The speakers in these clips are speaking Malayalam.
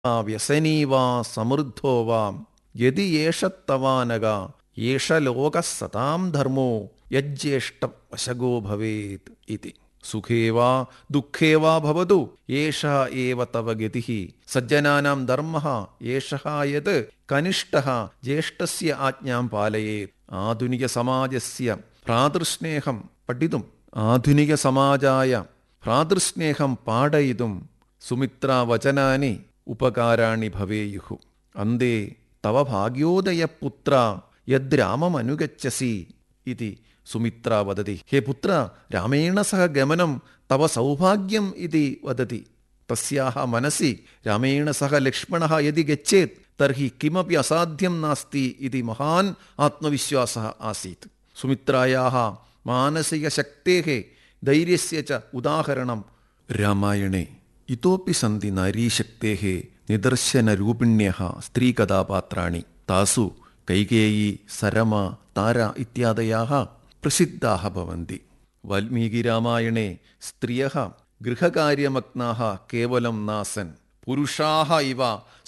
വ്യസനീ വാ സമൃദ്ധോ വാ യതി യേഷ തവാനക യേഷ ലോക സതാം ധർമ്മോ യജ്യേഷ്ട വശഗോ ഭവേത് ഇതി സുഖേ വാ ദുഃഖേ വാ ഭവതു യേഷ ഏവ തവ ഗതിഃ സജ്ജനാനാം ധർമ്മഃ യേഷഃ യത് കനിഷ്ഠഃ ജ്യേഷ്ഠസ്യ ആജ്ഞാം പാലയേത് ആധുനിക സമാജസ്യ ഭ്രാതൃസ്നേഹം പഠിതും ആധുനിക സമാജായ ഭ്രാതൃസ്നേഹം പാടയിതും സുമിത്ര വചനാനി ഉപകാരാണി ഭവേയുഹു അന്തേ തവ ഭാഗ്യോദയ പുത്ര യദ്രാമമനുഗച്ഛസി ഇതി സുമിത്ര വദതി ഹേ പുത്ര രാമേണ സഹ ഗമനം തവ സൗഭാഗ്യം ഇതി വദതി തസ്യാഹ മനസി രാമേണ സഹ ലക്ഷ്മണः യദി ഗച്ഛേത് തർഹി കിമപി അസാധ്യം നാസ്തി ഇതി മഹാൻ ആത്മവിശ്വാസः ആസീത് സുമിത്രായാः മാനസികശക്തേः ധൈര്യस्य च ഉദാഹരണം രാമായണേ ഇതോപി സന്തി നാരീശക്തേः നിദർശനരൂപിണ്യः സ്ത്രീകഥാപാത്രാണി താസു കൈകേയി സരമ താര ഇത്യാദയാः പ്രസിദ്ധാः ഭവन्ति വാൽമീകിരാമായണേ സ്ത്രിയः ഗൃഹകാര്യമഗ്നാः കേവലം നാസൻ പുരുഷാः ഇവ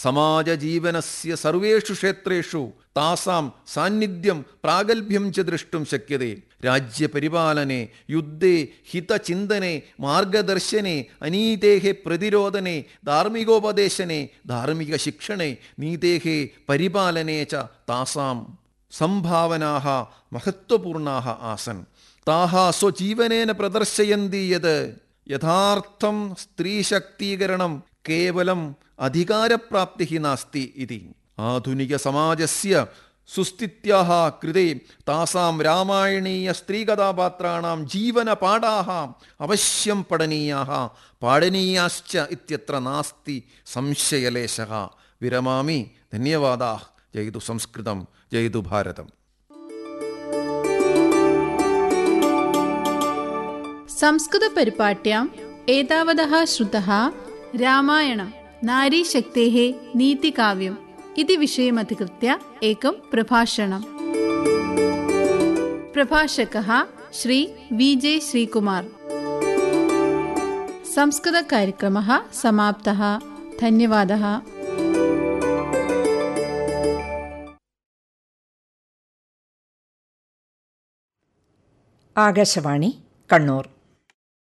സമാജജീവനസ്യ സർവേഷു ക്ഷേത്രേഷു താസാം സാന്നിധ്യം പ്രാഗൽഭ്യം ച ദ്രഷ്ടും ശക്യത്തെ രാജ്യപരിപാലനെ യുദ്ധേ ഹിതചിന്തനെ മാർഗദർശനെ അനീതേഹ പ്രതിരോധനെ ധാർമ്മികോപദേശനെ ധാർമ്മിക ശിക്ഷണേ നീതേഹ പരിപാലനെ ച താസാം സംഭാവനാः മഹത്വപൂർണാः ആസൻ താः സ്വജീവനേന പ്രദർശയന്തി യത് യഥാർത്ഥം സ്ത്രീശക്തീകരണം കേവലം അധികാരപ്രാപ്തി നാസ്തി ഇതി ആധുനിക സമാജസ്യ സുസ്ഥിത്യാः കൃതേ താസാം രാമായണീയ സ്ത്രീകഥാപാത്രാണാം ജീവനപാഠാः അവശ്യം പഠനീയാः പാഠനീയാശ്ച ഇത്യത്ര നാസ്തി സംശയലേശः വിരമാമി ധന്യവാദാः ജയതു സംസ്കൃതം ജയതു ഭാരതം संस्कृतपरिपाट्याम् एतावदः श्रुतः रामायणं नारीशक्तेः नीतिकाव्यम् इति विषयमधिकृत्य एकं प्रभाषणम् प्रभाषकः श्री वि जे श्रीकुमार् संस्कृतकार्यक्रमः समाप्तः धन्यवादः ആകാശവാണി കണ്ണൂർ